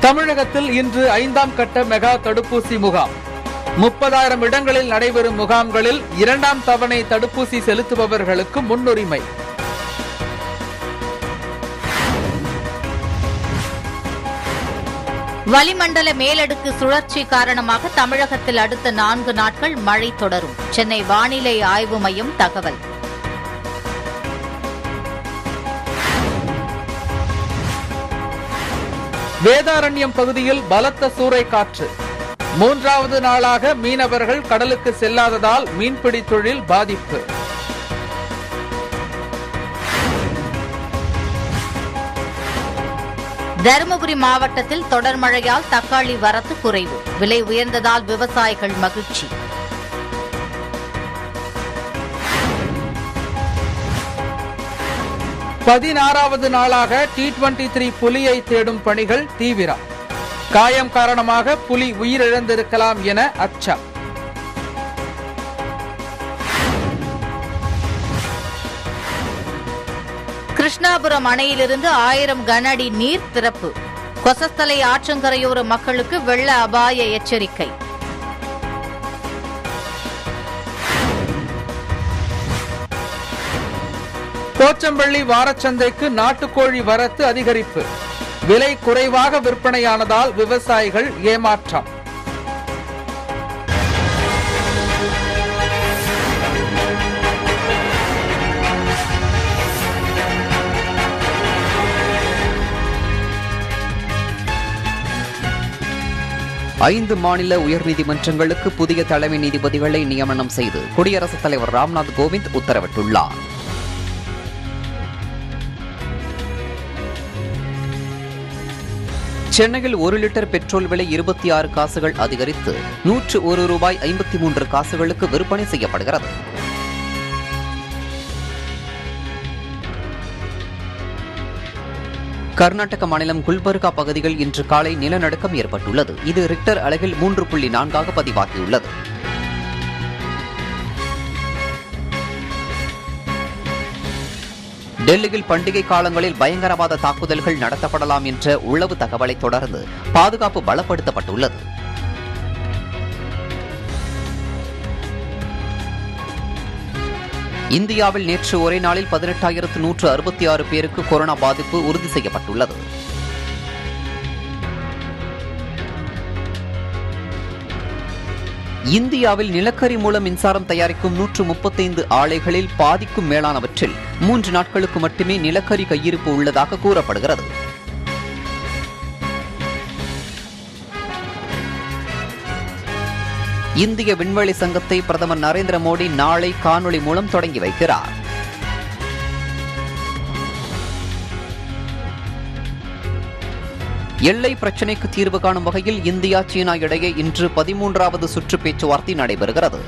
தமிழகத்தில் இன்று ஐந்தாம் கட்ட மெகா தடுப்பூசி முகாம் முப்பதாயிரம் இடங்களில் நடைபெறும் முகாம்களில் இரண்டாம் தவணை தடுப்பூசி செலுத்துபவர்களுக்கு முன்னுரிமை வளிமண்டல மேலடுக்கு சுழற்சி காரணமாக தமிழகத்தில் அடுத்த நான்கு நாட்கள் மழை தொடரும் சென்னை வானிலை ஆய்வு மையம் தகவல் வேதாரண்யம் பகுதியில் பலத்த சூறை காற்று மூன்றாவது நாளாக மீனவர்கள் கடலுக்கு செல்லாததால் மீன்பிடி தொழில் பாதிப்பு தருமபுரி மாவட்டத்தில் தொடர் மழையால் தக்காளி வரத்து குறைவு விலை உயர்ந்ததால் விவசாயிகள் மகிழ்ச்சி பதினாறாவது நாளாக டி டுவெண்டி த்ரீ புலியை தேடும் பணிகள் தீவிரம் காயம் காரணமாக புலி உயிரிழந்திருக்கலாம் என அச்சம் கிருஷ்ணாபுரம் அணையிலிருந்து ஆயிரம் கன அடி நீர் திறப்பு கொசஸ்தலை ஆற்றங்கரையோர மக்களுக்கு வெள்ள அபாய எச்சரிக்கை போச்சம்பள்ளி வாரச்சந்தைக்கு நாட்டுக்கோழி வரத்து அதிகரிப்பு விலை குறைவாக விற்பனையானதால் விவசாயிகள் ஏமாற்றம் ஐந்து மாநில உயர்நீதிமன்றங்களுக்கு புதிய தலைமை நீதிபதிகளை நியமனம் செய்து குடியரசுத் தலைவர் ராம்நாத் கோவிந்த் உத்தரவிட்டுள்ளார் சென்னையில் ஒரு லிட்டர் பெட்ரோல் விலை இருபத்தி ஆறு காசுகள் அதிகரித்து நூற்று ஒரு ரூபாய் ஐம்பத்தி மூன்று காசுகளுக்கு விற்பனை செய்யப்படுகிறது கர்நாடக மாநிலம் குல்பர்கா பகுதியில் இன்று காலை நிலநடுக்கம் ஏற்பட்டுள்ளது இது ரிக்டர் அளவில் மூன்று புள்ளி நான்காக பதிவாகியுள்ளது டெல்லியில் பண்டிகை காலங்களில் பயங்கரவாத தாக்குதல்கள் நடத்தப்படலாம் என்ற உளவு தகவலை தொடர்ந்து பாதுகாப்பு பலப்படுத்தப்பட்டுள்ளது இந்தியாவில் நேற்று ஒரே நாளில் பதினெட்டாயிரத்து நூற்று அறுபத்தி ஆறு பேருக்கு கொரோனா பாதிப்பு உறுதி செய்யப்பட்டுள்ளது இந்தியாவில் நிலக்கரி மூலம் மின்சாரம் தயாரிக்கும் நூற்று முப்பத்தைந்து ஆலைகளில் பாதிக்கும் மேலானவற்றில் மூன்று நாட்களுக்கு மட்டுமே நிலக்கரி கையிருப்பு உள்ளதாக கூறப்படுகிறது இந்திய விண்வெளி சங்கத்தை பிரதமர் நரேந்திர மோடி நாளை காணொளி மூலம் தொடங்கி வைக்கிறார் எல்லை பிரச்சினைக்கு தீர்வு காணும் வகையில் இந்தியா சீனா இடையே இன்று பதிமூன்றாவது சுற்று பேச்சுவார்த்தை நடைபெறுகிறது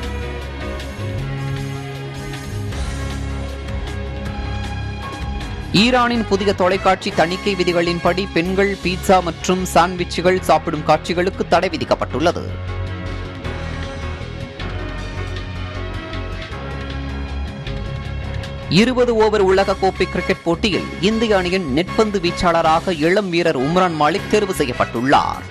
ஈரானின் புதிய தொலைக்காட்சி தணிக்கை விதிகளின்படி பெண்கள் பீட்சா மற்றும் சாண்ட்விச்சுகள் சாப்பிடும் காட்சிகளுக்கு தடை விதிக்கப்பட்டுள்ளது இருபது ஓவர் உலகக்கோப்பை கிரிக்கெட் போட்டியில் இந்திய அணியின் நெட்பந்து வீச்சாளராக இளம் வீரர் உம்ரான் மாலிக் தேர்வு செய்யப்பட்டுள்ளார்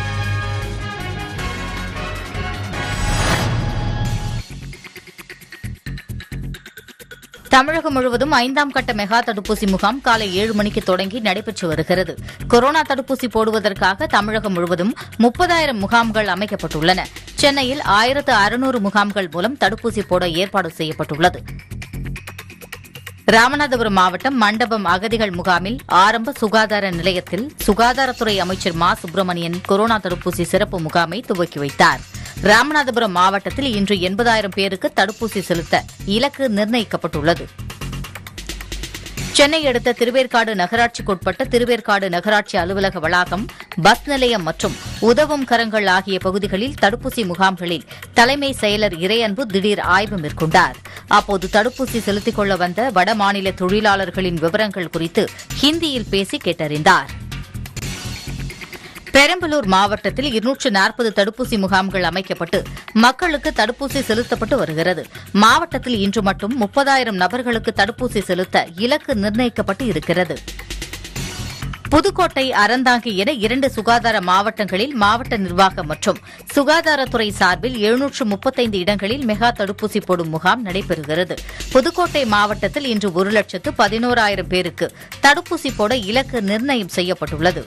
தமிழகம் முழுவதும் ஐந்தாம் கட்ட மெகா தடுப்பூசி முகாம் காலை ஏழு மணிக்கு தொடங்கி நடைபெற்று வருகிறது கொரோனா தடுப்பூசி போடுவதற்காக தமிழகம் முழுவதும் முப்பதாயிரம் முகாம்கள் அமைக்கப்பட்டுள்ளன சென்னையில் ஆயிரத்து அறுநூறு முகாம்கள் மூலம் தடுப்பூசி போட ஏற்பாடு செய்யப்பட்டுள்ளது ராமநாதபுரம் மாவட்டம் மண்டபம் அகதிகள் முகாமில் ஆரம்ப சுகாதார நிலையத்தில் சுகாதாரத்துறை அமைச்சர் மா சுப்பிரமணியன் கொரோனா தடுப்பூசி சிறப்பு முகாமை துவக்கி வைத்தார் ராமநாதபுரம் மாவட்டத்தில் இன்று எண்பதாயிரம் பேருக்கு தடுப்பூசி செலுத்த இலக்கு நிர்ணயிக்கப்பட்டுள்ளது சென்னை அடுத்த திருவேற்காடு நகராட்சிக்குட்பட்ட திருவேற்காடு நகராட்சி அலுவலக வளாகம் பஸ் நிலையம் மற்றும் உதவும் கரங்கள் ஆகிய பகுதிகளில் தடுப்பூசி முகாம்களில் தலைமை செயலர் இறையன்பு திடீர் ஆய்வு மேற்கொண்டார் அப்போது தடுப்பூசி செலுத்திக் கொள்ள வந்த வடமாநில தொழிலாளர்களின் விவரங்கள் குறித்து ஹிந்தியில் பேசி கேட்டறிந்தார் பெரம்பலூர் மாவட்டத்தில் இருநூற்று நாற்பது தடுப்பூசி முகாம்கள் அமைக்கப்பட்டு மக்களுக்கு தடுப்பூசி செலுத்தப்பட்டு வருகிறது மாவட்டத்தில் இன்று மட்டும் முப்பதாயிரம் நபர்களுக்கு தடுப்பூசி செலுத்த இலக்கு நிர்ணயிக்கப்பட்டு இருக்கிறது புதுக்கோட்டை அறந்தாங்கி என இரண்டு சுகாதார மாவட்டங்களில் மாவட்ட நிர்வாகம் மற்றும் சுகாதாரத்துறை சார்பில் எழுநூற்று முப்பத்தைந்து இடங்களில் மெகா தடுப்பூசி போடும் முகாம் நடைபெறுகிறது புதுக்கோட்டை மாவட்டத்தில் இன்று ஒரு லட்சத்து பதினோராயிரம் பேருக்கு தடுப்பூசி போட இலக்கு நிர்ணயம் செய்யப்பட்டுள்ளது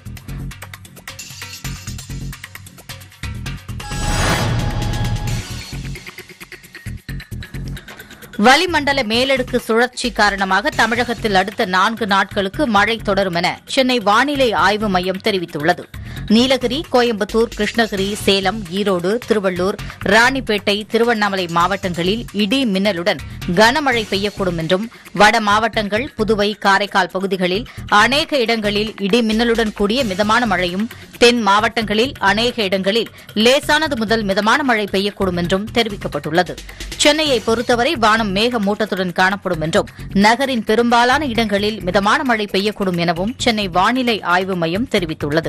வளிமண்டல மேலடுக்கு சுழற்சி காரணமாக தமிழகத்தில் அடுத்த நான்கு நாட்களுக்கு மழை தொடரும் என சென்னை வானிலை ஆய்வு மையம் தெரிவித்துள்ளது நீலகிரி கோயம்புத்தூர் கிருஷ்ணகிரி சேலம் ஈரோடு திருவள்ளூர் ராணிப்பேட்டை திருவண்ணாமலை மாவட்டங்களில் இடி மின்னலுடன் கனமழை பெய்யக்கூடும் என்றும் வட மாவட்டங்கள் புதுவை காரைக்கால் பகுதிகளில் அநேக இடங்களில் இடி மின்னலுடன் கூடிய மிதமான மழையும் தென் மாவட்டங்களில் அநேக இடங்களில் லேசானது முதல் மிதமான மழை பெய்யக்கூடும் என்றும் தெரிவிக்கப்பட்டுள்ளது சென்னையை பொறுத்தவரை வானம் மேகமூட்டத்துடன் காணப்படும் என்றும் நகரின் பெரும்பாலான இடங்களில் மிதமான மழை பெய்யக்கூடும் எனவும் சென்னை வானிலை ஆய்வு மையம் தெரிவித்துள்ளது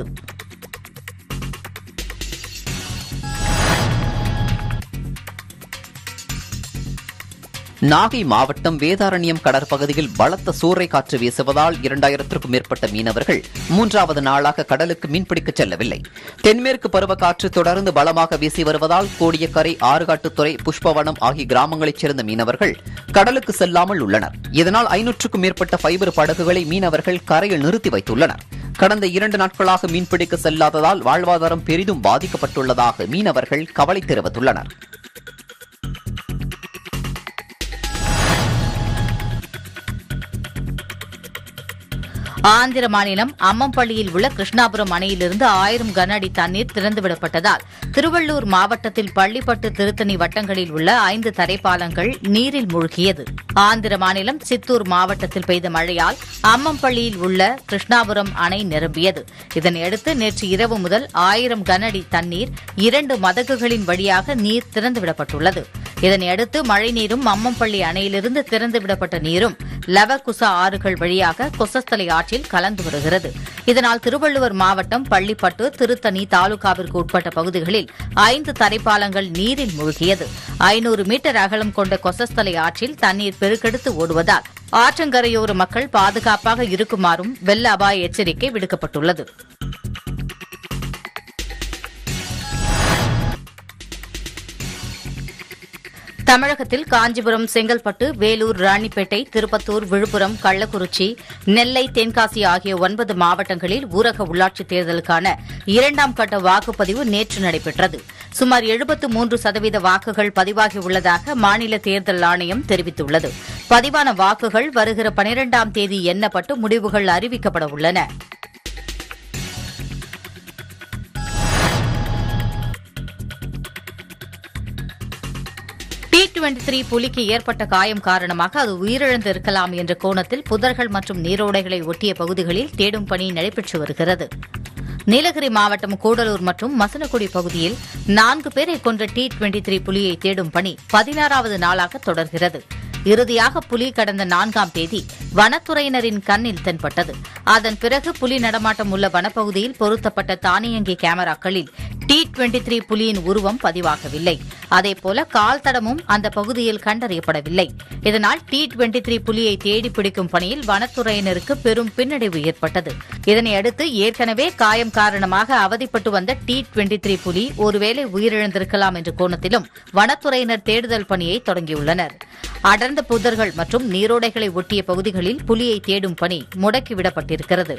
நாகை மாவட்டம் வேதாரண்யம் கடற்பகுதியில் பலத்த சூறை காற்று வீசுவதால் இரண்டாயிரத்திற்கும் மேற்பட்ட மீனவர்கள் மூன்றாவது நாளாக கடலுக்கு மீன்பிடிக்க செல்லவில்லை தென்மேற்கு பருவக்காற்று தொடர்ந்து பலமாக வீசி வருவதால் கோடியக்கரை ஆறுகாட்டுத்துறை புஷ்பவனம் ஆகிய கிராமங்களைச் சேர்ந்த மீனவர்கள் கடலுக்கு செல்லாமல் உள்ளனர் இதனால் ஐநூற்றுக்கும் மேற்பட்ட ஃபைபர் படகுகளை மீனவர்கள் கரையில் நிறுத்தி வைத்துள்ளனர் கடந்த இரண்டு நாட்களாக மீன்பிடிக்க செல்லாததால் வாழ்வாதாரம் பெரிதும் பாதிக்கப்பட்டுள்ளதாக மீனவர்கள் கவலை தெரிவித்துள்ளனர் ஆந்திர மாநிலம் அம்மம்பள்ளியில் உள்ள கிருஷ்ணாபுரம் அணையிலிருந்து ஆயிரம் கன அடி தண்ணீர் திறந்துவிடப்பட்டதால் திருவள்ளூர் மாவட்டத்தில் பள்ளிப்பட்டு திருத்தணி வட்டங்களில் உள்ள ஐந்து தரைப்பாலங்கள் நீரில் மூழ்கியது ஆந்திர மாநிலம் சித்தூர் மாவட்டத்தில் பெய்த மழையால் அம்மம்பள்ளியில் உள்ள கிருஷ்ணாபுரம் அணை நிரம்பியது இதனையடுத்து நேற்று இரவு முதல் ஆயிரம் கன அடி தண்ணீர் இரண்டு மதகுகளின் வழியாக நீர் திறந்துவிடப்பட்டுள்ளது இதனையடுத்து மழைநீரும் அம்மம்பள்ளி அணையிலிருந்து திறந்துவிடப்பட்ட நீரும் லவகுசா ஆறுகள் வழியாக கொசஸ்தலை ஆற்றில் கலந்து வருகிறது இதனால் திருவள்ளுவர் மாவட்டம் பள்ளிப்பட்டு திருத்தணி தாலுகாவிற்கு உட்பட்ட பகுதிகளில் ஐந்து தரைப்பாலங்கள் நீரில் மூழ்கியது ஐநூறு மீட்டர் அகலம் கொண்ட கொசஸ்தலை ஆற்றில் தண்ணீர் பெருக்கெடுத்து ஓடுவதால் ஆற்றங்கரையோர மக்கள் பாதுகாப்பாக இருக்குமாறும் வெள்ள அபாய எச்சரிக்கை விடுக்கப்பட்டுள்ளது தமிழகத்தில் காஞ்சிபுரம் செங்கல்பட்டு வேலூர் ராணிப்பேட்டை திருப்பத்தூர் விழுப்புரம் கள்ளக்குறிச்சி நெல்லை தென்காசி ஆகிய ஒன்பது மாவட்டங்களில் ஊரக உள்ளாட்சித் தேர்தலுக்கான இரண்டாம் கட்ட வாக்குப்பதிவு நேற்று நடைபெற்றது சுமார் எழுபத்து மூன்று சதவீத வாக்குகள் பதிவாகியுள்ளதாக மாநில தேர்தல் ஆணையம் தெரிவித்துள்ளது பதிவான வாக்குகள் வருகிற பனிரெண்டாம் தேதி எண்ணப்பட்டு முடிவுகள் அறிவிக்கப்பட உள்ளன டி டுவெண்டி த்ரீ புலிக்கு ஏற்பட்ட காயம் காரணமாக அது உயிரிழந்து இருக்கலாம் என்ற கோணத்தில் புதர்கள் மற்றும் நீரோடைகளை ஒட்டிய பகுதிகளில் தேடும் பணி நடைபெற்று வருகிறது நீலகிரி மாவட்டம் கூடலூர் மற்றும் மசனக்குடி பகுதியில் நான்கு பேரை கொன்ற டி டுவெண்டி த்ரீ புலியை தேடும் பணி பதினாறாவது நாளாக தொடர்கிறது இறுதியாக புலி கடந்த நான்காம் தேதி வனத்துறையினரின் கண்ணில் தென்பட்டது அதன் பிறகு புலி நடமாட்டம் உள்ள வனப்பகுதியில் பொருத்தப்பட்ட தானியங்கி கேமராக்களில் டி டுவெண்டி த்ரீ புலியின் உருவம் பதிவாகவில்லை அதேபோல கால் தடமும் அந்த பகுதியில் கண்டறியப்படவில்லை இதனால் டி டுவெண்டி த்ரீ புலியை தேடி பிடிக்கும் பணியில் வனத்துறையினருக்கு பெரும் பின்னடைவு ஏற்பட்டது இதனையடுத்து ஏற்கனவே காயம் காரணமாக அவதிப்பட்டு வந்த டி டுவெண்டி த்ரீ புலி ஒருவேளை உயிரிழந்திருக்கலாம் என்ற கோணத்திலும் வனத்துறையினர் தேடுதல் பணியை தொடங்கியுள்ளனர் அடர்ந்த புதர்கள் மற்றும் நீரோடைகளை ஒட்டிய பகுதிகளில் புலியை தேடும் பணி முடக்கிவிடப்பட்டிருக்கிறது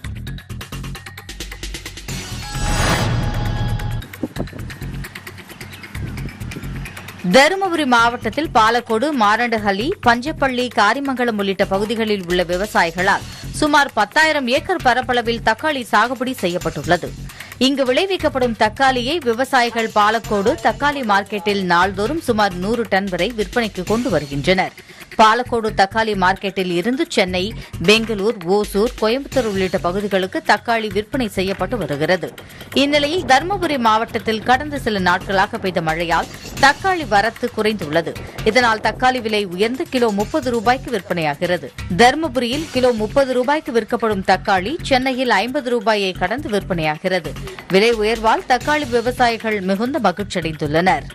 தருமபுரி மாவட்டத்தில் பாலக்கோடு மாரண்டஹள்ளி பஞ்சப்பள்ளி காரிமங்கலம் உள்ளிட்ட பகுதிகளில் உள்ள விவசாயிகளால் சுமார் பத்தாயிரம் ஏக்கர் பரப்பளவில் தக்காளி சாகுபடி செய்யப்பட்டுள்ளது இங்கு விளைவிக்கப்படும் தக்காளியை விவசாயிகள் பாலக்கோடு தக்காளி மார்க்கெட்டில் நாள்தோறும் சுமார் நூறு டன் வரை விற்பனைக்கு கொண்டு வருகின்றனர் பாலக்கோடு தக்காளி மார்க்கெட்டில் இருந்து சென்னை பெங்களூர் ஓசூர் கோயம்புத்தூர் உள்ளிட்ட பகுதிகளுக்கு தக்காளி விற்பனை செய்யப்பட்டு வருகிறது இந்நிலையில் தருமபுரி மாவட்டத்தில் கடந்த சில நாட்களாக பெய்த மழையால் தக்காளி வரத்து குறைந்துள்ளது இதனால் தக்காளி விலை உயர்ந்து கிலோ முப்பது ரூபாய்க்கு விற்பனையாகிறது தருமபுரியில் கிலோ முப்பது ரூபாய்க்கு விற்கப்படும் தக்காளி சென்னையில் ஐம்பது ரூபாயை கடந்து விற்பனையாகிறது விலை உயர்வால் தக்காளி விவசாயிகள் மிகுந்த மகிழ்ச்சியடைந்துள்ளனர்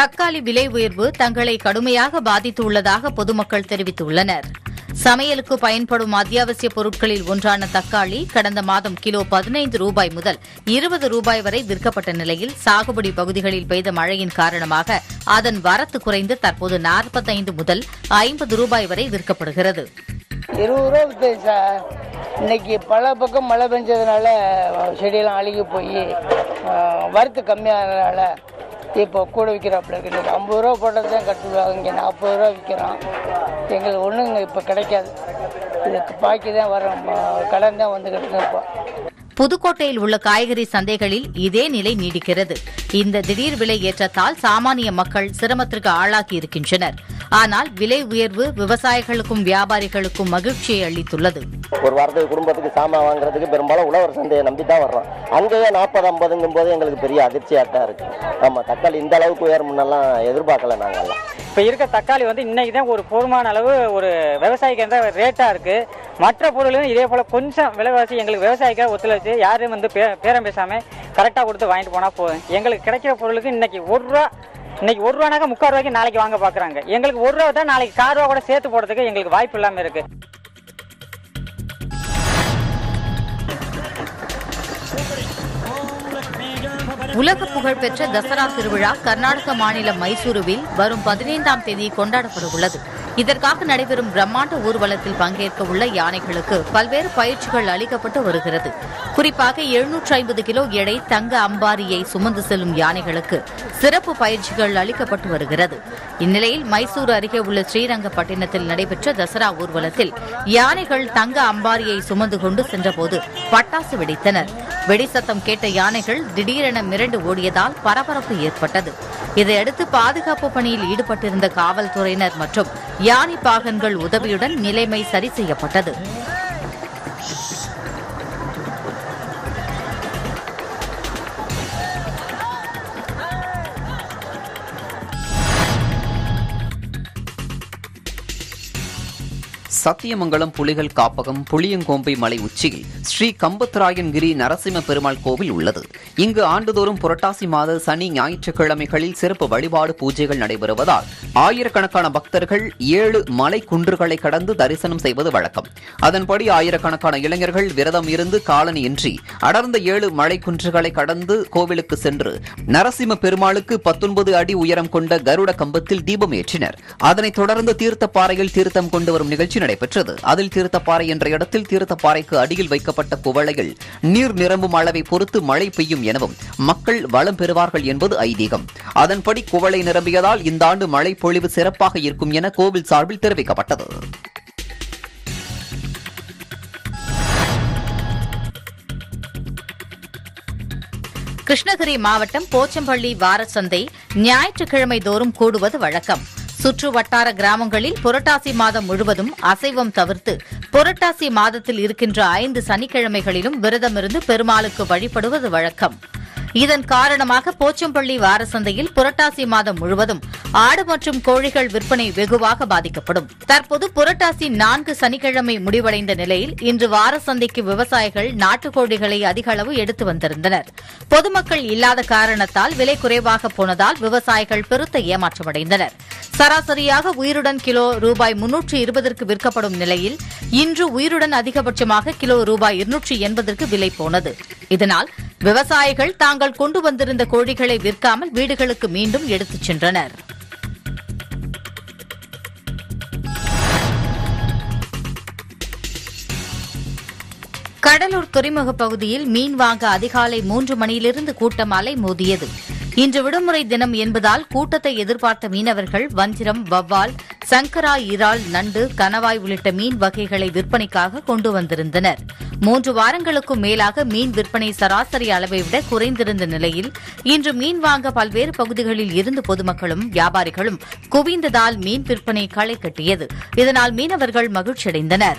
தக்காளி விலை உயர்வு தங்களை கடுமையாக பாதித்துள்ளதாக பொதுமக்கள் தெரிவித்துள்ளனர் சமையலுக்கு பயன்படும் அத்தியாவசிய பொருட்களில் ஒன்றான தக்காளி கடந்த மாதம் கிலோ பதினைந்து ரூபாய் முதல் இருபது ரூபாய் வரை விற்கப்பட்ட நிலையில் சாகுபடி பகுதிகளில் பெய்த மழையின் காரணமாக அதன் வரத்து குறைந்து தற்போது நாற்பத்தைந்து முதல் ஐம்பது ரூபாய் வரை விற்கப்படுகிறது இருபது ரூபா விற்று சார் இன்னைக்கு பல பக்கம் மழை பெஞ்சதுனால செடியெல்லாம் அழுகி போய் வரத்து கம்மியானதுனால இப்போ கூட விற்கிறாப்புல இருக்கு இன்னைக்கு ஐம்பது ரூபா போட்டது தான் கட்டுவாங்க இங்கே நாற்பது ரூபா விற்கிறோம் எங்களுக்கு ஒன்றும் இங்கே இப்போ கிடைக்காது இதுக்கு பாக்கி தான் வரோம் கடன் தான் வந்துக்கிட்டு இருக்கோம் இப்போ புதுக்கோட்டையில் உள்ள காய்கறி சந்தைகளில் இதே நிலை நீடிக்கிறது இந்த திடீர் விலை ஏற்றத்தால் சாமானிய மக்கள் சிரமத்திற்கு ஆளாகி இருக்கின்றனர் ஆனால் விலை உயர்வு விவசாயிகளுக்கும் வியாபாரிகளுக்கும் மகிழ்ச்சியை அளித்துள்ளது ஒரு வாரத்துக்கு குடும்பத்துக்கு சாமான் வாங்குறதுக்கு பெரும்பாலும் உழவர் சந்தையை நம்பி தான் வர்றோம் அங்கேயே நாற்பது ஐம்பதுங்கும் போது எங்களுக்கு பெரிய அதிர்ச்சியாக தான் இருக்கு ஆமாம் தக்காளி இந்த அளவுக்கு உயர் முன்னெல்லாம் எதிர்பார்க்கல நாங்கெல்லாம் இப்போ இருக்க தக்காளி வந்து இன்னைக்கு தான் ஒரு போதுமான அளவு ஒரு விவசாயிக்கு எந்த ரேட்டாக இருக்குது மற்ற பொருளும் இதே போல் கொஞ்சம் விலைவாசி எங்களுக்கு விவசாயிக்காக ஒத்துழைச்சு யாரும் வந்து பே பேரம் பேசாமல் கரெக்டாக கொடுத்து வாங்கிட்டு போனால் போதும் எங்களுக்கு கிடைக்கிற பொருளுக்கு இன்னைக்கு ஒரு ரூபா இன்னைக்கு ஒரு ரூபானாக்க முக்கால் ரூபாய்க்கு நாளைக்கு வாங்க பார்க்குறாங்க எங்களுக்கு ஒரு ரூபா தான் நாளைக்கு கார் ரூபா கூட சேர்த்து போடுறதுக்கு எங்களுக்கு வாய்ப்பு இல்லாமல் இருக்குது உலக புகழ்பெற்ற தசரா திருவிழா கர்நாடக மாநிலம் மைசூருவில் வரும் பதினைந்தாம் தேதி கொண்டாடப்பட உள்ளது இதற்காக நடைபெறும் பிரம்மாண்ட ஊர்வலத்தில் பங்கேற்க உள்ள யானைகளுக்கு பல்வேறு பயிற்சிகள் அளிக்கப்பட்டு வருகிறது குறிப்பாக எழுநூற்று ஐம்பது கிலோ எடை தங்க அம்பாரியை சுமந்து செல்லும் யானைகளுக்கு சிறப்பு பயிற்சிகள் அளிக்கப்பட்டு வருகிறது இந்நிலையில் மைசூர் அருகே உள்ள ஸ்ரீரங்கப்பட்டினத்தில் நடைபெற்ற தசரா ஊர்வலத்தில் யானைகள் தங்க அம்பாரியை சுமந்து கொண்டு சென்றபோது பட்டாசு வெடித்தனர் வெடிசத்தம் கேட்ட யானைகள் திடீரென மிரண்டு ஓடியதால் பரபரப்பு ஏற்பட்டது இதையடுத்து பாதுகாப்பு பணியில் ஈடுபட்டிருந்த காவல்துறையினர் மற்றும் யானை பாகன்கள் உதவியுடன் நிலைமை சரி செய்யப்பட்டது சத்தியமங்கலம் புலிகள் காப்பகம் புளியங்கோம்பை மலை உச்சியில் ஸ்ரீ கம்பத்ராயன்கிரி நரசிம்ம பெருமாள் கோவில் உள்ளது இங்கு ஆண்டுதோறும் புரட்டாசி மாத சனி ஞாயிற்றுக்கிழமைகளில் சிறப்பு வழிபாடு பூஜைகள் நடைபெறுவதால் ஆயிரக்கணக்கான பக்தர்கள் ஏழு மலை குன்றுகளை கடந்து தரிசனம் செய்வது வழக்கம் அதன்படி ஆயிரக்கணக்கான இளைஞர்கள் விரதம் இருந்து காலனியின்றி அடர்ந்த ஏழு மலை குன்றுகளை கடந்து கோவிலுக்கு சென்று நரசிம்ம பெருமாளுக்கு பத்தொன்பது அடி உயரம் கொண்ட கருட கம்பத்தில் தீபம் ஏற்றினர் அதனைத் தொடர்ந்து தீர்த்தப்பாறையில் தீர்த்தம் கொண்டு வரும் நிகழ்ச்சி நடைபெற்றது அதில் தீர்த்தப்பாறை என்ற இடத்தில் தீர்த்தப்பாறைக்கு அடியில் வைக்கப்பட்ட குவளையில் நீர் நிரம்பும் அளவை பொறுத்து மழை பெய்யும் எனவும் மக்கள் வளம் பெறுவார்கள் என்பது ஐதீகம் அதன்படி குவளை நிரம்பியதால் இந்த ஆண்டு மழை பொழிவு சிறப்பாக இருக்கும் என கோவில் சார்பில் தெரிவிக்கப்பட்டது கிருஷ்ணகிரி மாவட்டம் போச்சம்பள்ளி வாரச்சந்தை ஞாயிற்றுக்கிழமை தோறும் கூடுவது வழக்கம் சுற்று வட்டார கிராமங்களில் புரட்டாசி மாதம் முழுவதும் அசைவம் தவிர்த்து புரட்டாசி மாதத்தில் இருக்கின்ற ஐந்து சனிக்கிழமைகளிலும் விரதமிருந்து பெருமாளுக்கு வழிபடுவது வழக்கம் இதன் காரணமாக போச்சம்பள்ளி வாரசந்தையில் புரட்டாசி மாதம் முழுவதும் ஆடு மற்றும் கோழிகள் விற்பனை வெகுவாக பாதிக்கப்படும் தற்போது புரட்டாசி நான்கு சனிக்கிழமை முடிவடைந்த நிலையில் இன்று வாரசந்தைக்கு விவசாயிகள் நாட்டுக்கோழிகளை அதிக அளவு எடுத்து வந்திருந்தனர் பொதுமக்கள் இல்லாத காரணத்தால் விலை குறைவாக போனதால் விவசாயிகள் பெருத்த ஏமாற்றமடைந்தனர் சராசரியாக உயிருடன் கிலோ ரூபாய் முன்னூற்று இருபதற்கு விற்கப்படும் நிலையில் இன்று உயிருடன் அதிகபட்சமாக கிலோ ரூபாய் இருநூற்று எண்பதற்கு விலை போனது இதனால் விவசாயிகள் தாங்கள் கொண்டு வந்திருந்த கோழிகளை விற்காமல் வீடுகளுக்கு மீண்டும் எடுத்துச் சென்றனர் கடலூர் துறைமுக பகுதியில் மீன் வாங்க அதிகாலை மூன்று மணியிலிருந்து கூட்டம் அலை மோதியது இன்று விடுமுறை தினம் என்பதால் கூட்டத்தை எதிர்பார்த்த மீனவர்கள் வஞ்சிரம் வவ்வால் சங்கரா இறால் நண்டு கணவாய் உள்ளிட்ட மீன் வகைகளை விற்பனைக்காக கொண்டு வந்திருந்தனர் மூன்று வாரங்களுக்கும் மேலாக மீன் விற்பனை சராசரி அளவை விட குறைந்திருந்த நிலையில் இன்று மீன் வாங்க பல்வேறு பகுதிகளில் இருந்து பொதுமக்களும் வியாபாரிகளும் குவிந்ததால் மீன் விற்பனை களை கட்டியது இதனால் மீனவர்கள் மகிழ்ச்சியடைந்தனர்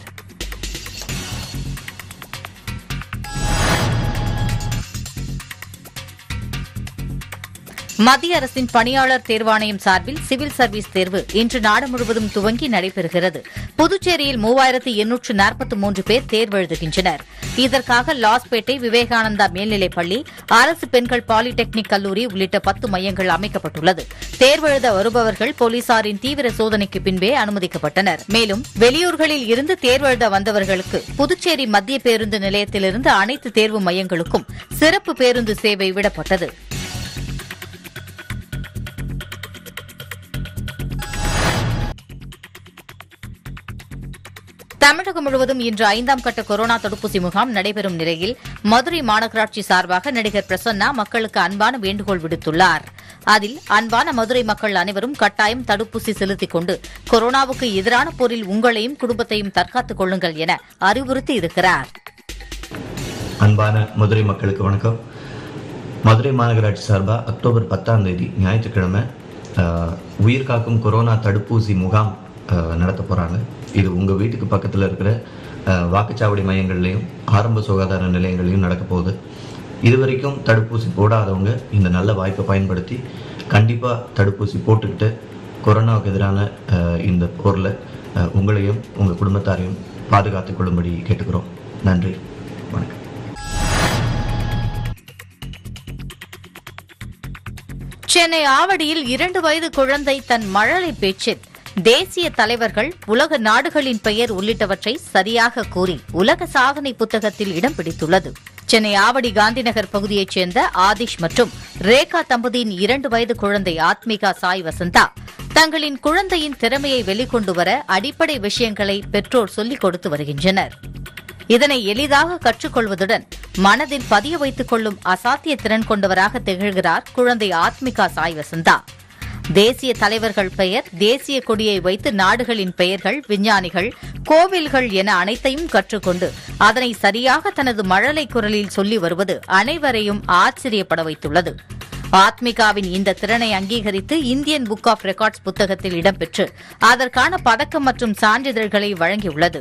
மத்திய அரசின் பணியாளர் தேர்வாணையம் சார்பில் சிவில் சர்வீஸ் தேர்வு இன்று நாடு முழுவதும் துவங்கி நடைபெறுகிறது புதுச்சேரியில் மூவாயிரத்து எண்ணூற்று நாற்பத்தி மூன்று பேர் தேர்வெழுதுகின்றனர் இதற்காக லாஸ்பேட்டை விவேகானந்தா மேல்நிலைப் பள்ளி அரசு பெண்கள் பாலிடெக்னிக் கல்லூரி உள்ளிட்ட பத்து மையங்கள் அமைக்கப்பட்டுள்ளது தேர்வெழுத வருபவர்கள் போலீசாரின் தீவிர சோதனைக்கு பின்பே அனுமதிக்கப்பட்டனர் மேலும் வெளியூர்களில் இருந்து தேர்வெழுத வந்தவர்களுக்கு புதுச்சேரி மத்திய பேருந்து நிலையத்திலிருந்து அனைத்து தேர்வு மையங்களுக்கும் சிறப்பு பேருந்து சேவை விடப்பட்டது தமிழகம் முழுவதும் இன்று ஐந்தாம் கட்ட கொரோனா தடுப்பூசி முகாம் நடைபெறும் நிலையில் மதுரை மாநகராட்சி சார்பாக நடிகர் பிரசன்னா மக்களுக்கு அன்பான வேண்டுகோள் விடுத்துள்ளார் அதில் அன்பான மதுரை மக்கள் அனைவரும் கட்டாயம் தடுப்பூசி செலுத்திக் கொண்டு கொரோனாவுக்கு எதிரான போரில் உங்களையும் குடும்பத்தையும் தற்காத்துக் கொள்ளுங்கள் என அறிவுறுத்தி இருக்கிறார் அன்பான மதுரை மக்களுக்கு வணக்கம் மதுரை மாநகராட்சி சார்பாக அக்டோபர் பத்தாம் தேதி ஞாயிற்றுக்கிழமை ஆஹ், உயிர் காக்கும் கொரோனா தடுப்பூசி முகாம் ஆஹ், நடத்த போகிறாங்க இது உங்கள் வீட்டுக்கு பக்கத்தில் இருக்கிற ஆஹ், வாக்குச்சாவடி மையங்கள்லையும் ஆரம்ப சுகாதார நிலையங்களையும் நடக்க போகுது இது வரைக்கும் தடுப்பூசி போடாதவங்க இந்த நல்ல வாய்ப்பை பயன்படுத்தி கண்டிப்பாக தடுப்பூசி போட்டுக்கிட்டு கொரோனாவுக்கு எதிரான ஆஹ், இந்த போரில் உங்களையும் உங்கள் குடும்பத்தாரையும் பாதுகாத்துக் கொள்ளும்படி கேட்டுக்கிறோம் நன்றி வணக்கம் சென்னை ஆவடியில் இரண்டு வயது குழந்தை தன் மழலை பேச்சில் தேசிய தலைவர்கள் உலக நாடுகளின் பெயர் உள்ளிட்டவற்றை சரியாக கூறி உலக சாதனை புத்தகத்தில் இடம் பிடித்துள்ளது சென்னை ஆவடி காந்திநகர் பகுதியைச் சேர்ந்த ஆதிஷ் மற்றும் ரேகா தம்பதியின் இரண்டு வயது குழந்தை ஆத்மிகா சாய் வசந்தா தங்களின் குழந்தையின் திறமையை வெளிக்கொண்டு வர அடிப்படை விஷயங்களை பெற்றோர் சொல்லிக் கொடுத்து வருகின்றனர் இதனை எளிதாக கற்றுக்கொள்வதுடன் மனதில் பதிய வைத்துக் கொள்ளும் அசாத்திய திறன் கொண்டவராக திகழ்கிறார் குழந்தை ஆத்மிகா சாய் வசந்தா தேசிய தலைவர்கள் பெயர் தேசிய கொடியை வைத்து நாடுகளின் பெயர்கள் விஞ்ஞானிகள் கோவில்கள் என அனைத்தையும் கற்றுக்கொண்டு அதனை சரியாக தனது மழலை குரலில் சொல்லி வருவது அனைவரையும் ஆச்சரியப்பட வைத்துள்ளது ஆத்மிகாவின் இந்த திறனை அங்கீகரித்து இந்தியன் புக் ஆஃப் ரெக்கார்ட்ஸ் புத்தகத்தில் இடம்பெற்று அதற்கான பதக்கம் மற்றும் சான்றிதழ்களை வழங்கியுள்ளது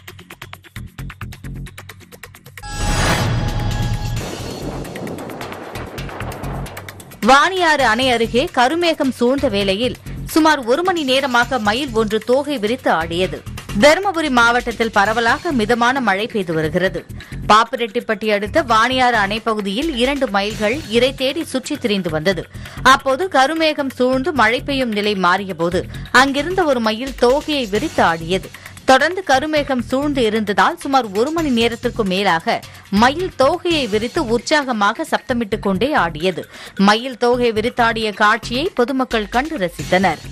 வாணியாறு அணை அருகே கருமேகம் சூழ்ந்த வேளையில் சுமார் ஒரு மணி நேரமாக மயில் ஒன்று தோகை விரித்து ஆடியது தருமபுரி மாவட்டத்தில் பரவலாக மிதமான மழை பெய்து வருகிறது பாப்பிரெட்டிப்பட்டி அடுத்த வாணியாறு அணை பகுதியில் இரண்டு மயில்கள் இரை தேடி சுற்றித் திரிந்து வந்தது அப்போது கருமேகம் சூழ்ந்து மழை பெய்யும் நிலை மாறியபோது அங்கிருந்த ஒரு மயில் தோகையை விரித்து ஆடியது தொடர்ந்து கருமேகம் சூழ்ந்து இருந்ததால் சுமார் ஒரு மணி நேரத்திற்கும் மேலாக மயில் தோகையை விரித்து உற்சாகமாக சப்தமிட்டுக் கொண்டே ஆடியது மயில் தோகை விரித்தாடிய காட்சியை பொதுமக்கள் கண்டு ரசித்தனர்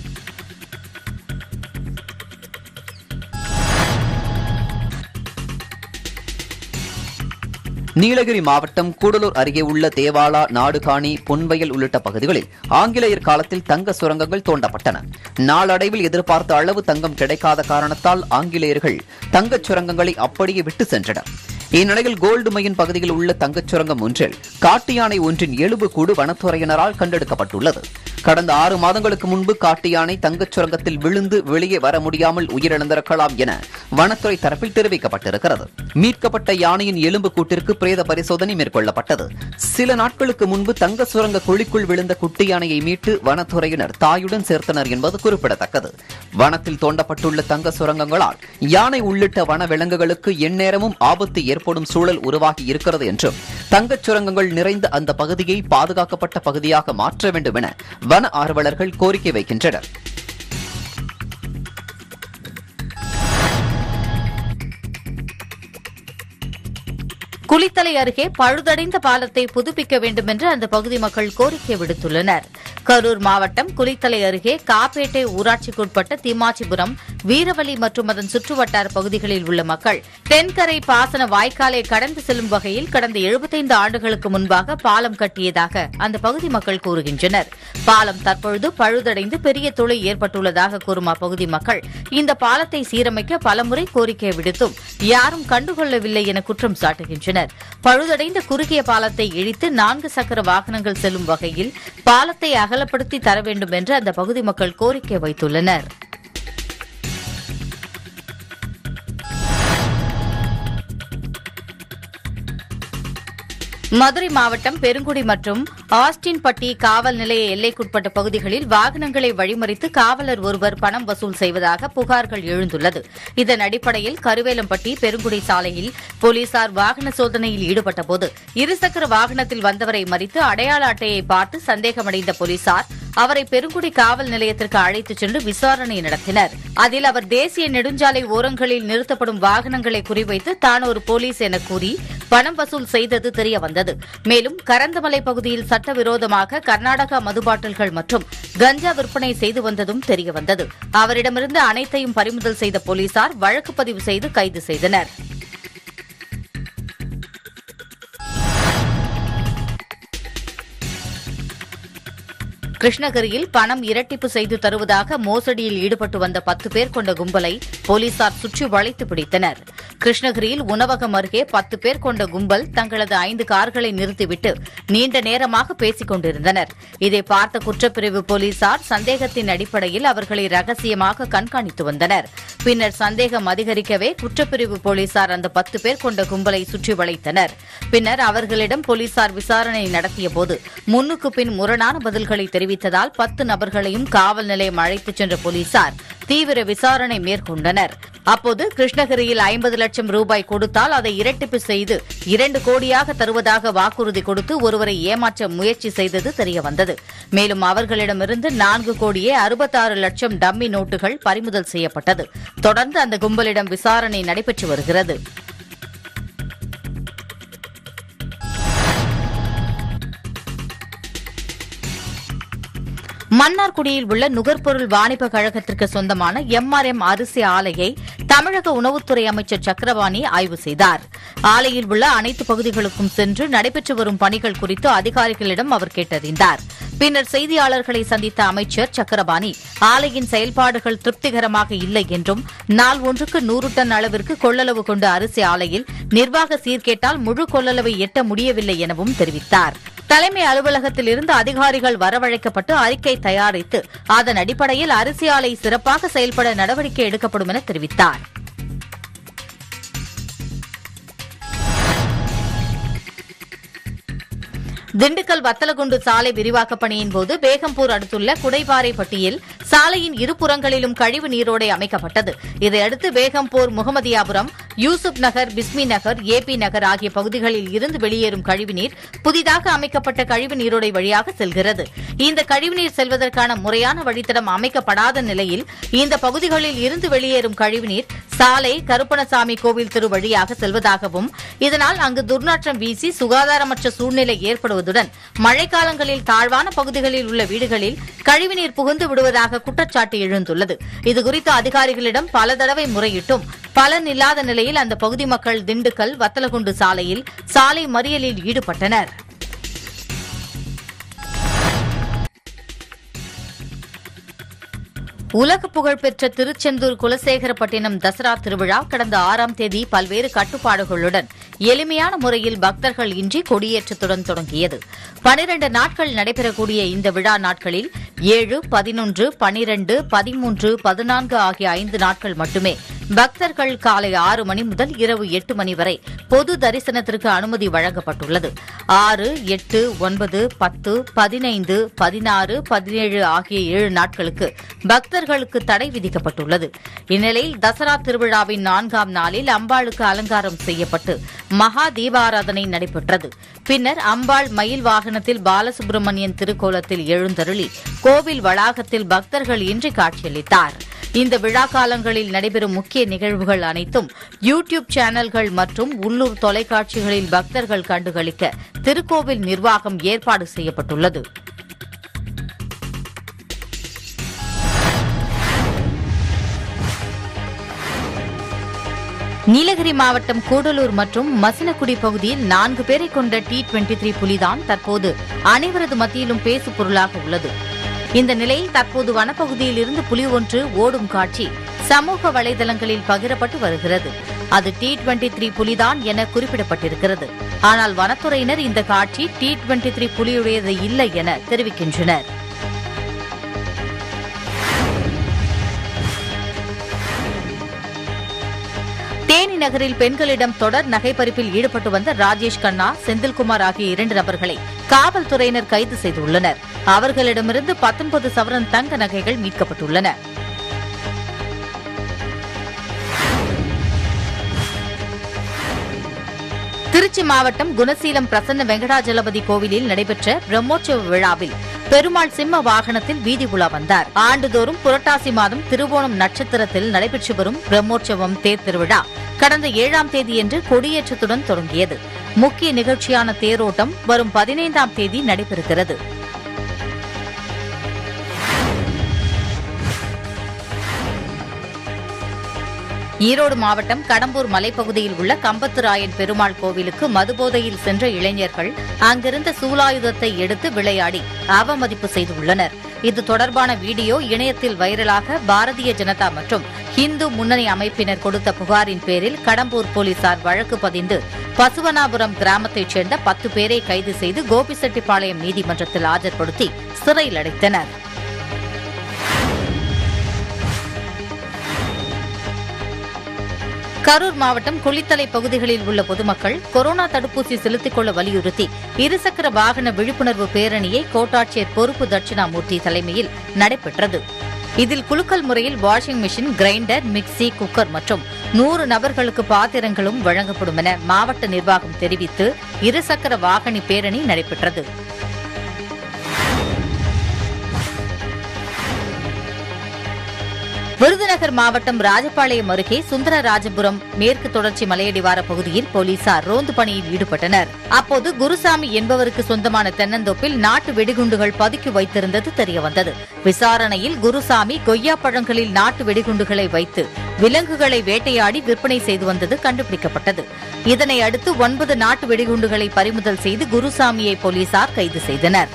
நீலகிரி மாவட்டம் கூடலூர் அருகே உள்ள தேவாலா நாடுகாணி பொன்வயல் உள்ளிட்ட பகுதிகளில் ஆங்கிலேயர் காலத்தில் தங்க சுரங்கங்கள் தோண்டப்பட்டன நாளடைவில் எதிர்பார்த்த அளவு தங்கம் கிடைக்காத காரணத்தால் ஆங்கிலேயர்கள் தங்கச் சுரங்கங்களை அப்படியே விட்டு சென்றனர் இந்நிலையில் கோல்டு மையின் பகுதியில் உள்ள தங்கச் சுரங்கம் ஒன்றில் காட்டு யானை ஒன்றின் எலும்பு கூடு வனத்துறையினரால் கண்டெடுக்கப்பட்டுள்ளது கடந்த ஆறு மாதங்களுக்கு முன்பு காட்டு யானை தங்கச் சுரங்கத்தில் விழுந்து வெளியே வர முடியாமல் உயிரிழந்திருக்கலாம் என வனத்துறை தரப்பில் தெரிவிக்கப்பட்டிருக்கிறது மீட்கப்பட்ட யானையின் எலும்பு கூட்டிற்கு பிரேத பரிசோதனை மேற்கொள்ளப்பட்டது சில நாட்களுக்கு முன்பு தங்க சுரங்க குழிக்குள் விழுந்த குட்டி யானையை மீட்டு வனத்துறையினர் தாயுடன் சேர்த்தனர் என்பது குறிப்பிடத்தக்கது வனத்தில் தோண்டப்பட்டுள்ள தங்க சுரங்கங்களால் யானை உள்ளிட்ட வன விலங்குகளுக்கு எந்நேரமும் ஆபத்து ஏற்படும் சூழல் உருவாகி இருக்கிறது என்றும் தங்கச் சுரங்கங்கள் நிறைந்த அந்த பகுதியை பாதுகாக்கப்பட்ட பகுதியாக மாற்ற வேண்டும் என வன ஆர்வலர்கள் கோரிக்கை வைக்கின்றனர் குளித்தலை அருகே பழுதடைந்த பாலத்தை புதுப்பிக்க வேண்டும் என்று அந்த பகுதி மக்கள் கோரிக்கை விடுத்துள்ளனர் கரூர் மாவட்டம் குளித்தலை அருகே காப்பேட்டை ஊராட்சிக்குட்பட்ட திமாச்சிபுரம் வீரவலி மற்றும் அதன் சுற்றுவட்டார பகுதிகளில் உள்ள மக்கள் தென்கரை பாசன வாய்க்காலை கடந்து செல்லும் வகையில் கடந்த 75 ஆண்டுகளுக்கு முன்பாக பாலம் கட்டியதாக அந்த பகுதி மக்கள் கூறுகின்றனர் பாலம் தற்பொழுது பழுதடைந்து பெரிய துளை ஏற்பட்டுள்ளதாக கூறும் அப்பகுதி மக்கள் இந்த பாலத்தை சீரமைக்க பலமுறை கோரிக்கை விடுத்தும் யாரும் கண்டுகொள்ளவில்லை என குற்றம் சாட்டுகின்றனர் பழுதடைந்த குறுகிய பாலத்தை இழித்து நான்கு சக்கர வாகனங்கள் செல்லும் வகையில் பாலத்தை அகலப்படுத்தி தர வேண்டும் என்று அந்த பகுதி மக்கள் கோரிக்கை வைத்துள்ளனர் மதுரை மாவட்டம் பெருங்குடி மற்றும் ஆஸ்டின்பட்டி காவல் நிலைய எல்லைக்குட்பட்ட பகுதிகளில் வாகனங்களை வழிமறித்து காவலர் ஒருவர் பணம் வசூல் செய்வதாக புகார்கள் எழுந்துள்ளது இதன் அடிப்படையில் கருவேலம்பட்டி பெருங்குடி சாலையில் போலீசார் வாகன சோதனையில் ஈடுபட்டபோது இருசக்கர வாகனத்தில் வந்தவரை மறித்து அடையாள அட்டையை பார்த்து சந்தேகமடைந்த போலீசார் அவரை பெருங்குடி காவல் நிலையத்திற்கு அழைத்துச் சென்று விசாரணை நடத்தினர் அதில் அவர் தேசிய நெடுஞ்சாலை ஓரங்களில் நிறுத்தப்படும் வாகனங்களை குறிவைத்து தான் ஒரு போலீஸ் என கூறி பணம் வசூல் செய்தது தெரிய வந்தது மேலும் கரந்தமலை பகுதியில் சட்டவிரோதமாக கர்நாடகா மது பாட்டில்கள் மற்றும் கஞ்சா விற்பனை செய்து வந்ததும் தெரிய வந்தது அவரிடமிருந்து அனைத்தையும் பறிமுதல் செய்த போலீசார் வழக்கு பதிவு செய்து கைது செய்தனர் கிருஷ்ணகிரியில் பணம் இரட்டிப்பு செய்து தருவதாக மோசடியில் ஈடுபட்டு வந்த பத்து பேர் கொண்ட கும்பலை போலீசார் சுற்றி வளைத்து பிடித்தனர் கிருஷ்ணகிரியில் உணவகம் அருகே பத்து பேர் கொண்ட கும்பல் தங்களது ஐந்து கார்களை நிறுத்திவிட்டு நீண்ட நேரமாக பேசிக் கொண்டிருந்தனர் இதை பார்த்த குற்றப்பிரிவு போலீசார் சந்தேகத்தின் அடிப்படையில் அவர்களை ரகசியமாக கண்காணித்து வந்தனர் பின்னர் சந்தேகம் அதிகரிக்கவே குற்றப்பிரிவு போலீசார் அந்த பத்து பேர் கொண்ட கும்பலை சுற்றி வளைத்தனர் பின்னர் அவர்களிடம் போலீசார் விசாரணை நடத்தியபோது முன்னுக்கு பின் முரணான பதில்களை தெரிவித்ததால் பத்து நபர்களையும் காவல் நிலையம் அழைத்துச் சென்ற போலீசார் தீவிர விசாரணை மேற்கொண்டனர் அப்போது கிருஷ்ணகிரியில் ஐம்பது லட்சம் ரூபாய் கொடுத்தால் அதை இரட்டிப்பு செய்து இரண்டு கோடியாக தருவதாக வாக்குறுதி கொடுத்து ஒருவரை ஏமாற்ற முயற்சி செய்தது தெரியவந்தது மேலும் அவர்களிடமிருந்து நான்கு கோடியே அறுபத்தாறு லட்சம் டம்மி நோட்டுகள் பறிமுதல் செய்யப்பட்டது தொடர்ந்து அந்த கும்பலிடம் விசாரணை நடைபெற்று வருகிறது மன்னார்குடியில் உள்ள நுகர்பொருள் வாணிப கழகத்திற்கு சொந்தமான எம்ஆர்எம் அரிசி ஆலையை தமிழக உணவுத்துறை அமைச்சர் சக்கரபாணி ஆய்வு செய்தார் ஆலையில் உள்ள அனைத்து பகுதிகளுக்கும் சென்று நடைபெற்று வரும் பணிகள் குறித்து அதிகாரிகளிடம் அவர் கேட்டறிந்தார் பின்னர் செய்தியாளர்களை சந்தித்த அமைச்சர் சக்கரபாணி ஆலையின் செயல்பாடுகள் திருப்திகரமாக இல்லை என்றும் நாள் ஒன்றுக்கு நூறு டன் அளவிற்கு கொள்ளளவு கொண்ட அரிசி ஆலையில் நிர்வாக சீர்கேட்டால் முழு கொள்ளளவை எட்ட முடியவில்லை எனவும் தெரிவித்தார் தலைமை அலுவலகத்தில் இருந்து அதிகாரிகள் வரவழைக்கப்பட்டு அறிக்கை தயாரித்து அதன் அடிப்படையில் அரிசி ஆலை சிறப்பாக செயல்பட நடவடிக்கை எடுக்கப்படும் என தெரிவித்தார் திண்டுக்கல் வத்தலகுண்டு சாலை விரிவாக்கப் பணியின் போது பேகம்பூர் அடுத்துள்ள குடைபாறைப்பட்டியில் சாலையின் இருபுறங்களிலும் கழிவு நீரோடை அமைக்கப்பட்டது இதையடுத்து பேகம்பூர் முகமதியாபுரம் யூசுப் நகர் பிஸ்மி நகர் ஏபி நகர் ஆகிய பகுதிகளில் இருந்து வெளியேறும் கழிவுநீர் புதிதாக அமைக்கப்பட்ட கழிவு நீரோடை வழியாக செல்கிறது இந்த கழிவுநீர் செல்வதற்கான முறையான வழித்தடம் அமைக்கப்படாத நிலையில் இந்த பகுதிகளில் இருந்து வெளியேறும் கழிவுநீர் சாலை கருப்பணசாமி கோவில் தெரு வழியாக செல்வதாகவும் இதனால் அங்கு துர்நாற்றம் வீசி சுகாதாரமற்ற சூழ்நிலை ஏற்படுவதுடன் மழைக்காலங்களில் தாழ்வான பகுதிகளில் உள்ள வீடுகளில் கழிவுநீர் புகுந்து விடுவதாக குற்றச்சாட்டு எழுந்துள்ளது இதுகுறித்து அதிகாரிகளிடம் பல தடவை முறையிட்டும் பலன் இல்லாத நிலையில் அந்த பகுதி மக்கள் திண்டுக்கல் வத்தலகுண்டு சாலையில் சாலை மறியலில் ஈடுபட்டனர் உலக புகழ்பெற்ற திருச்செந்தூர் குலசேகரப்பட்டினம் தசரா திருவிழா கடந்த ஆறாம் தேதி பல்வேறு கட்டுப்பாடுகளுடன் எளிமையான முறையில் பக்தர்கள் இன்றி கொடியேற்றத்துடன் தொடங்கியது பனிரண்டு நாட்கள் நடைபெறக்கூடிய இந்த விழா நாட்களில் ஏழு பதினொன்று பனிரண்டு பதிமூன்று பதினான்கு ஆகிய ஐந்து நாட்கள் மட்டுமே பக்தர்கள் காலை ஆறு மணி முதல் இரவு எட்டு மணி வரை பொது தரிசனத்திற்கு அனுமதி வழங்கப்பட்டுள்ளது ஆறு எட்டு ஒன்பது பத்து பதினைந்து பதினாறு பதினேழு ஆகிய ஏழு நாட்களுக்கு பக்தர்களுக்கு தடை விதிக்கப்பட்டுள்ளது இந்நிலையில் தசரா திருவிழாவின் நான்காம் நாளில் அம்பாளுக்கு அலங்காரம் செய்யப்பட்டு மகா தீபாராதனை நடைபெற்றது பின்னர் அம்பாள் மயில் வாகனத்தில் பாலசுப்பிரமணியன் திருக்கோலத்தில் எழுந்தருளி கோவில் வளாகத்தில் பக்தர்கள் இன்றி காட்சியளித்தார் இந்த விழா காலங்களில் நடைபெறும் முக்கிய நிகழ்வுகள் அனைத்தும் யூ டியூப் சேனல்கள் மற்றும் உள்ளூர் தொலைக்காட்சிகளில் பக்தர்கள் கண்டுகளிக்க திருக்கோவில் நிர்வாகம் ஏற்பாடு செய்யப்பட்டுள்ளது நீலகிரி மாவட்டம் கூடலூர் மற்றும் மசினக்குடி பகுதியில் நான்கு பேரை கொண்ட டி டுவெண்டி த்ரீ புலிதான் தற்போது அனைவரது மத்தியிலும் பேசு பொருளாக உள்ளது இந்த நிலையில் தற்போது வனப்பகுதியில் இருந்து புலி ஒன்று ஓடும் காட்சி சமூக வலைதளங்களில் பகிரப்பட்டு வருகிறது அது டி டுவெண்டி த்ரீ புலிதான் என குறிப்பிடப்பட்டிருக்கிறது ஆனால் வனத்துறையினர் இந்த காட்சி டி டுவெண்டி த்ரீ புலியுடையது இல்லை என தெரிவிக்கின்றனர் தேனி நகரில் பெண்களிடம் தொடர் நகை பறிப்பில் ஈடுபட்டு வந்த ராஜேஷ் கண்ணா செந்தில்குமார் ஆகிய இரண்டு நபர்களை காவல்துறையினர் கைது செய்துள்ளனர் அவர்களிடமிருந்து பத்தொன்பது சவரன் தங்க நகைகள் மீட்கப்பட்டுள்ளன திருச்சி மாவட்டம் குணசீலம் பிரசன்ன வெங்கடாஜலபதி கோவிலில் நடைபெற்ற பிரம்மோற்சவ விழாவில் பெருமாள் சிம்ம வாகனத்தில் வீதி உலா வந்தார் ஆண்டுதோறும் புரட்டாசி மாதம் திருவோணம் நட்சத்திரத்தில் நடைபெற்று வரும் பிரம்மோற்சவம் தேர் திருவிழா கடந்த ஏழாம் தேதியன்று கொடியேற்றத்துடன் தொடங்கியது முக்கிய நிகழ்ச்சியான தேரோட்டம் வரும் பதினைந்தாம் தேதி நடைபெறுகிறது ஈரோடு மாவட்டம் கடம்பூர் மலைப்பகுதியில் உள்ள கம்பத்துராயன் பெருமாள் கோவிலுக்கு மதுபோதையில் சென்ற இளைஞர்கள் அங்கிருந்த சூலாயுதத்தை எடுத்து விளையாடி அவமதிப்பு செய்துள்ளனர் இது தொடர்பான வீடியோ இணையத்தில் வைரலாக பாரதிய ஜனதா மற்றும் இந்து முன்னணி அமைப்பினர் கொடுத்த புகாரின் பேரில் கடம்பூர் போலீசார் வழக்கு பதிந்து பசுவனாபுரம் கிராமத்தைச் சேர்ந்த பத்து பேரை கைது செய்து கோபிசெட்டிப்பாளையம் நீதிமன்றத்தில் ஆஜர்படுத்தி சிறையில் அடைத்தனர் கரூர் மாவட்டம் குளித்தலை பகுதிகளில் உள்ள பொதுமக்கள் கொரோனா தடுப்பூசி செலுத்திக் கொள்ள வலியுறுத்தி இருசக்கர வாகன விழிப்புணர்வு பேரணியை கோட்டாட்சியர் பொறுப்பு தட்சிணாமூர்த்தி தலைமையில் நடைபெற்றது இதில் குலுக்கல் முறையில் washing machine grinder mixie cooker மற்றும் நூறு நபர்களுக்கு பாத்திரங்களும் வழங்கப்படும் என மாவட்ட நிர்வாகம் தெரிவித்து இருசக்கர வாகன பேரணி நடைபெற்றது விருதுநகர் மாவட்டம் ராஜபாளையம் அருகே சுந்தரராஜபுரம் மேற்கு தொடர்ச்சி மலையடிவார பகுதியில் போலீசார் ரோந்து பணியில் ஈடுபட்டனர் அப்போது குருசாமி என்பவருக்கு சொந்தமான தென்னந்தோப்பில் நாட்டு வெடிகுண்டுகள் பதுக்கி வைத்திருந்தது தெரியவந்தது விசாரணையில் குருசாமி கொய்யா பழங்களில் நாட்டு வெடிகுண்டுகளை வைத்து விலங்குகளை வேட்டையாடி விற்பனை செய்து வந்தது கண்டுபிடிக்கப்பட்டது இதனை அடுத்து ஒன்பது நாட்டு வெடிகுண்டுகளை பறிமுதல் செய்து குருசாமியை போலீசார் கைது செய்தனர்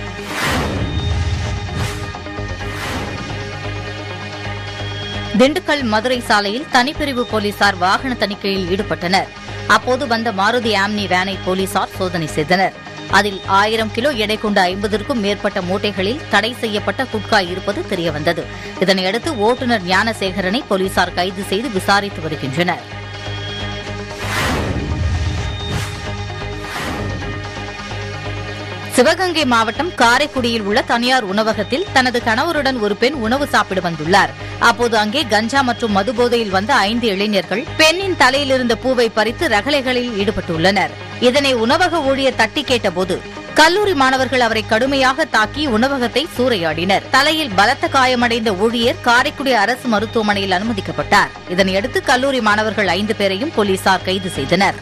திண்டுக்கல் மதுரை சாலையில் தனிப்பிரிவு போலீசார் வாகன தணிக்கையில் ஈடுபட்டனர் அப்போது வந்த மாருதி ஆம்னி வேனை போலீசார் சோதனை செய்தனர் அதில் ஆயிரம் கிலோ எடை கொண்ட ஐம்பதற்கும் மேற்பட்ட மூட்டைகளில் தடை செய்யப்பட்ட குட்கா இருப்பது தெரியவந்தது இதனையடுத்து ஓட்டுநர் ஞானசேகரனை போலீசார் கைது செய்து விசாரித்து வருகின்றனர் சிவகங்கை மாவட்டம் காரைக்குடியில் உள்ள தனியார் உணவகத்தில் தனது கணவருடன் ஒரு பெண் உணவு சாப்பிட வந்துள்ளார் அப்போது அங்கே கஞ்சா மற்றும் மதுபோதையில் வந்த ஐந்து இளைஞர்கள் பெண்ணின் தலையில் இருந்த பூவை பறித்து ரகளைகளில் ஈடுபட்டுள்ளனர் இதனை உணவக ஊழியர் தட்டி கேட்டபோது கல்லூரி மாணவர்கள் அவரை கடுமையாக தாக்கி உணவகத்தை சூறையாடினர் தலையில் பலத்த காயமடைந்த ஊழியர் காரைக்குடி அரசு மருத்துவமனையில் அனுமதிக்கப்பட்டார் இதனையடுத்து கல்லூரி மாணவர்கள் ஐந்து பேரையும் போலீசார் கைது செய்தனர்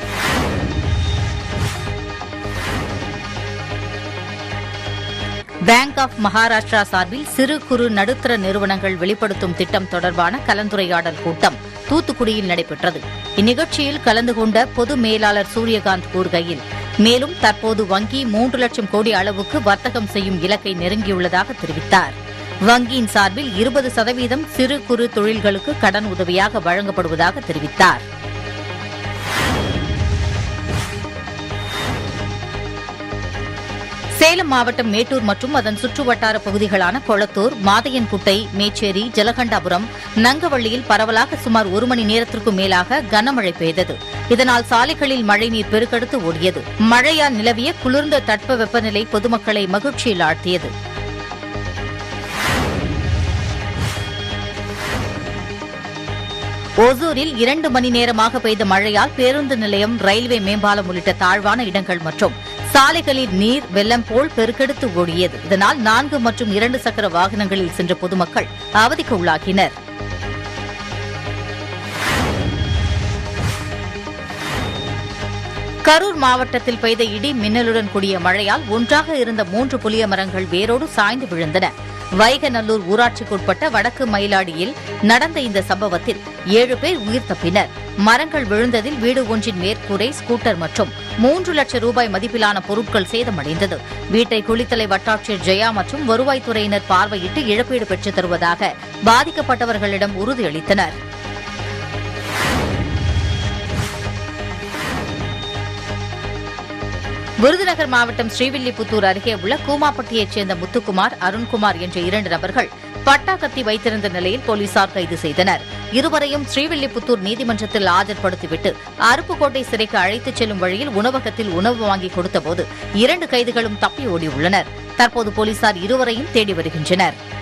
பேங்க் ஆஃப் மகாராஷ்டிரா சார்பில் சிறு குறு நடுத்தர நிறுவனங்கள் வெளிப்படுத்தும் திட்டம் தொடர்பான கலந்துரையாடல் கூட்டம் தூத்துக்குடியில் நடைபெற்றது இந்நிகழ்ச்சியில் கலந்து கொண்ட பொது மேலாளர் சூரியகாந்த் கூறுகையில் மேலும் தற்போது வங்கி மூன்று லட்சம் கோடி அளவுக்கு வர்த்தகம் செய்யும் இலக்கை நெருங்கியுள்ளதாக தெரிவித்தார் வங்கியின் சார்பில் இருபது சதவீதம் சிறு குறு தொழில்களுக்கு கடன் உதவியாக வழங்கப்படுவதாக தெரிவித்தார் சேலம் மாவட்டம் மேட்டூர் மற்றும் அதன் சுற்றுவட்டார பகுதிகளான கொளத்தூர் மாதையன்குட்டை மேச்சேரி ஜலகண்டாபுரம் நங்கவள்ளியில் பரவலாக சுமார் ஒரு மணி நேரத்திற்கும் மேலாக கனமழை பெய்தது இதனால் சாலைகளில் மழைநீர் பெருக்கெடுத்து ஓடியது மழையால் நிலவிய குளிர்ந்த தட்ப வெப்பநிலை பொதுமக்களை மகிழ்ச்சியில் ஆழ்த்தியது ஓசூரில் இரண்டு மணி நேரமாக பெய்த மழையால் பேருந்து நிலையம் ரயில்வே மேம்பாலம் உள்ளிட்ட தாழ்வான இடங்கள் மற்றும் சாலைகளில் நீர் வெள்ளம் போல் பெருக்கெடுத்து ஓடியது இதனால் நான்கு மற்றும் இரண்டு சக்கர வாகனங்களில் சென்ற பொதுமக்கள் அவதிக்கு உள்ளாகினர் கரூர் மாவட்டத்தில் பெய்த இடி மின்னலுடன் கூடிய மழையால் ஒன்றாக இருந்த மூன்று புளிய மரங்கள் வேரோடு சாய்ந்து விழுந்தன வைகநல்லூர் ஊராட்சிக்குட்பட்ட வடக்கு மயிலாடியில் நடந்த இந்த சம்பவத்தில் ஏழு பேர் உயிர் தப்பினர் மரங்கள் விழுந்ததில் வீடு ஒன்றின் மேற்கூரை ஸ்கூட்டர் மற்றும் மூன்று லட்சம் ரூபாய் மதிப்பிலான பொருட்கள் சேதமடைந்தது வீட்டை குளித்தலை வட்டாட்சியர் ஜெயா மற்றும் வருவாய்த்துறையினர் பார்வையிட்டு இழப்பீடு பெற்றுத் தருவதாக பாதிக்கப்பட்டவர்களிடம் உறுதியளித்தனர் விருதுநகர் மாவட்டம் ஸ்ரீவில்லிபுத்தூர் அருகே உள்ள கூமாப்பட்டியைச் சேர்ந்த முத்துக்குமார் அருண்குமார் என்ற இரண்டு நபர்கள் பட்டா கத்தி வைத்திருந்த நிலையில் போலீசார் கைது செய்தனர் இருவரையும் ஸ்ரீவில்லிபுத்தூர் நீதிமன்றத்தில் ஆஜர்படுத்திவிட்டு அருப்புக்கோட்டை சிறைக்கு அழைத்துச் செல்லும் வழியில் உணவகத்தில் உணவு வாங்கி கொடுத்தபோது இரண்டு கைதிகளும் தப்பி ஓடியுள்ளனர் தற்போது போலீசார் இருவரையும் தேடி வருகின்றனர்